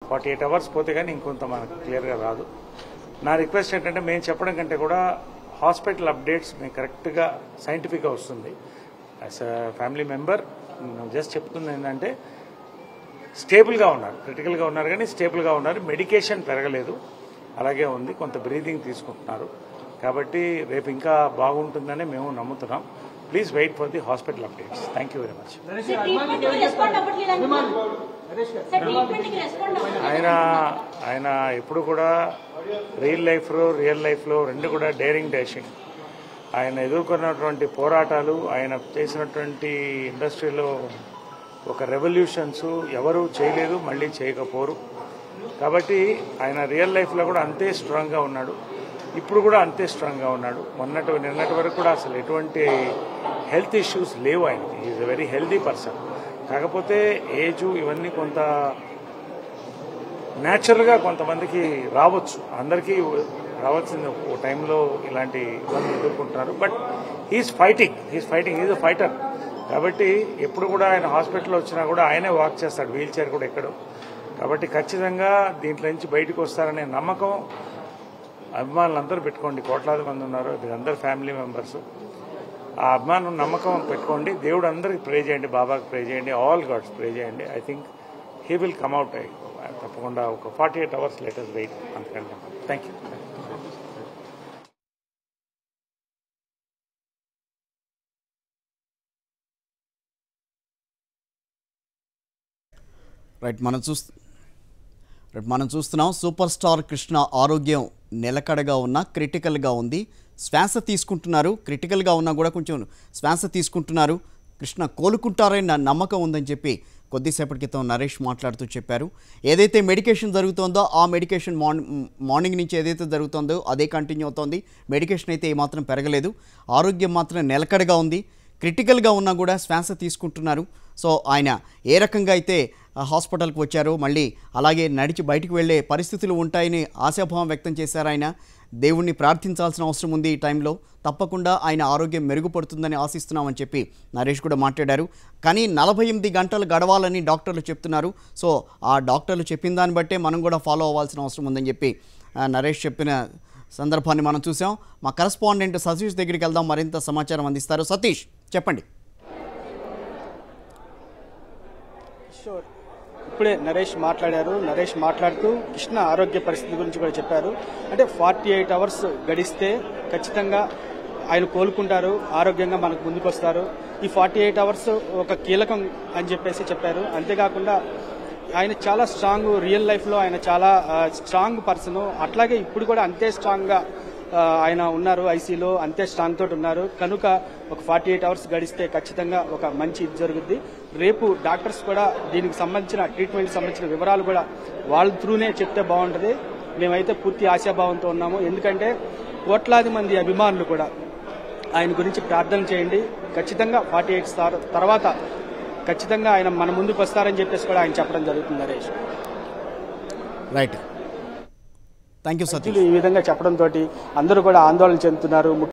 forty eight hours పోతే కానీ ఇంకొంత మనకు క్లియర్గా రాదు నా రిక్వెస్ట్ ఏంటంటే మేము చెప్పడం కంటే కూడా హాస్పిటల్ అప్డేట్స్ మేము కరెక్ట్గా సైంటిఫిక్గా వస్తుంది as a family member just చెప్తుంది ఏంటంటే స్టేబుల్గా ఉన్నారు క్రిటికల్గా ఉన్నారు కానీ స్టేబుల్గా ఉన్నారు మెడికేషన్ పెరగలేదు అలాగే ఉంది కొంత బ్రీదింగ్ తీసుకుంటున్నారు కాబట్టి రేపు ఇంకా బాగుంటుందని మేము నమ్ముతున్నాం please wait for the hospital updates thank you very much sir treatment కి రెస్పాండ్ అవ్వట్లేదు సార్ ట్రీట్మెంట్ కి రెస్పాండ్ అవ్వట్లేదు ఆయన ఆయన ఎప్పుడు కూడా రియల్ లైఫ్లో రియల్ లైఫ్లో రెండు కూడా డేరింగ్ డాషింగ్ ఆయన ఎదుర్కొన్నటువంటి పోరాటాలు ఆయన చేసినటువంటి ఇండస్ట్రీలో ఒక రెవల్యూషన్స్ ఎవరు చేయలేదు మళ్ళీ చేయకపోరు కాబట్టి ఆయన రియల్ లైఫ్లో కూడా అంతే స్ట్రాంగ్గా ఉన్నాడు ఇప్పుడు కూడా అంతే స్ట్రాంగ్గా ఉన్నాడు మొన్నటి నిన్నటి వరకు కూడా అసలు ఎటువంటి హెల్త్ ఇష్యూస్ లేవు ఆయనకి is a very healthy person కాకపోతే ఏజ్ ఇవన్నీ కొంత న్యాచురల్గా కొంతమందికి రావచ్చు అందరికీ రావాల్సింది ఓ టైంలో ఇలాంటి ఇబ్బందులు ఎదుర్కొంటున్నారు but he's fighting he's fighting is a fighter కాబట్టి ఎప్పుడు కూడా ఆయన హాస్పిటల్లో వచ్చినా కూడా ఆయనే వాక్ చేస్తాడు వీల్ చైర్ కూడా ఎక్కడు కాబట్టి ఖచ్చితంగా దీంట్లో నుంచి బయటకు వస్తారనే నమ్మకం అభిమానులు అందరూ పెట్టుకోండి కోట్లాది మంది ఉన్నారు వీళ్ళందరూ ఫ్యామిలీ మెంబర్స్ ఆ అభిమానం నమ్మకం పెట్టుకోండి దేవుడు అందరికి ప్రే చేయండి బాబాకి ప్రే చేయండి ఆల్ గాడ్స్ ప్రే చేయండి I think he will come out తప్పకుండా ఒక forty eight hours latest wait అనుకుంటాం థ్యాంక్ యూ రైట్ మనం చూస్తు రైట్ మనం చూస్తున్నాం సూపర్ స్టార్ కృష్ణ ఆరోగ్యం నిలకడగా ఉన్న క్రిటికల్గా ఉంది శ్వాస తీసుకుంటున్నారు క్రిటికల్గా ఉన్నా కూడా కొంచెం శ్వాస తీసుకుంటున్నారు కృష్ణ కోలుకుంటారని నా నమ్మకం ఉందని చెప్పి కొద్దిసేపటి క్రితం నరేష్ మాట్లాడుతూ చెప్పారు ఏదైతే మెడికేషన్ జరుగుతోందో ఆ మెడికేషన్ మార్నింగ్ మార్నింగ్ నుంచి ఏదైతే జరుగుతుందో అదే కంటిన్యూ అవుతోంది మెడికేషన్ అయితే ఏమాత్రం పెరగలేదు ఆరోగ్యం మాత్రం నిలకడగా ఉంది క్రిటికల్గా ఉన్నా కూడా శ్వాస తీసుకుంటున్నారు సో ఆయన ఏ రకంగా అయితే ఆ, హాస్పిటల్కి వచ్చారో మళ్ళీ అలాగే నడిచి బయటికి వెళ్ళే పరిస్థితులు ఉంటాయని ఆశాభావం వ్యక్తం చేశారు ఆయన దేవుణ్ణి ప్రార్థించాల్సిన అవసరం ఉంది ఈ టైంలో తప్పకుండా ఆయన ఆరోగ్యం మెరుగుపడుతుందని ఆశిస్తున్నామని చెప్పి నరేష్ కూడా మాట్లాడారు కానీ నలభై ఎనిమిది గంటలు గడవాలని డాక్టర్లు చెప్తున్నారు సో ఆ డాక్టర్లు చెప్పిన దాన్ని బట్టే మనం కూడా ఫాలో అవ్వాల్సిన అవసరం ఉందని చెప్పి ఆ, నరేష్ చెప్పిన సందర్భాన్ని మనం చూసాం మా కరస్పాండెంట్ సతీష్ దగ్గరికి వెళ్దాం మరింత సమాచారం అందిస్తారు సతీష్ చెప్పండి షూర్ ఇప్పుడే నరేష్ మాట్లాడారు నరేష్ మాట్లాడుతూ కృష్ణ ఆరోగ్య పరిస్థితి గురించి కూడా చెప్పారు అంటే ఫార్టీ ఎయిట్ అవర్స్ గడిస్తే ఖచ్చితంగా ఆయన కోలుకుంటారు ఆరోగ్యంగా మనకు ముందుకు వస్తారు ఈ ఫార్టీ ఎయిట్ అవర్స్ ఒక కీలకం అని చెప్పేసి చెప్పారు అంతేకాకుండా ఆయన చాలా స్ట్రాంగ్ రియల్ లైఫ్లో ఆయన చాలా ఆ, స్ట్రాంగ్ పర్సన్ అట్లాగే ఇప్పుడు కూడా అంతే స్ట్రాంగ్గా ఆ, ఆయన ఉన్నారు ఐసీలో అంతే స్ట్రాంగ్ తోటి ఉన్నారు కనుక ఒక ఫార్టీ ఎయిట్ అవర్స్ గడిస్తే ఖచ్చితంగా ఒక మంచి ఇది జరుగుద్ది రేపు డాక్టర్స్ కూడా దీనికి సంబంధించిన ట్రీట్మెంట్ సంబంధించిన వివరాలు కూడా వాళ్ళ త్రూనే చెప్తే బాగుంటుంది మేమైతే పూర్తి ఆశాభావంతో ఉన్నాము ఎందుకంటే కోట్లాది మంది అభిమానులు కూడా ఆయన గురించి ప్రార్థన చేయండి ఖచ్చితంగా ఫార్టీ ఎయిట్ తర్వాత ఖచ్చితంగా ఆయన మన ముందుకు వస్తారని చెప్పేసి కూడా ఆయన చెప్పడం జరుగుతుంది Naresh right thank you Satish ఈ విధంగా చెప్పడంతో అందరూ కూడా ఆందోళన చెందుతున్నారు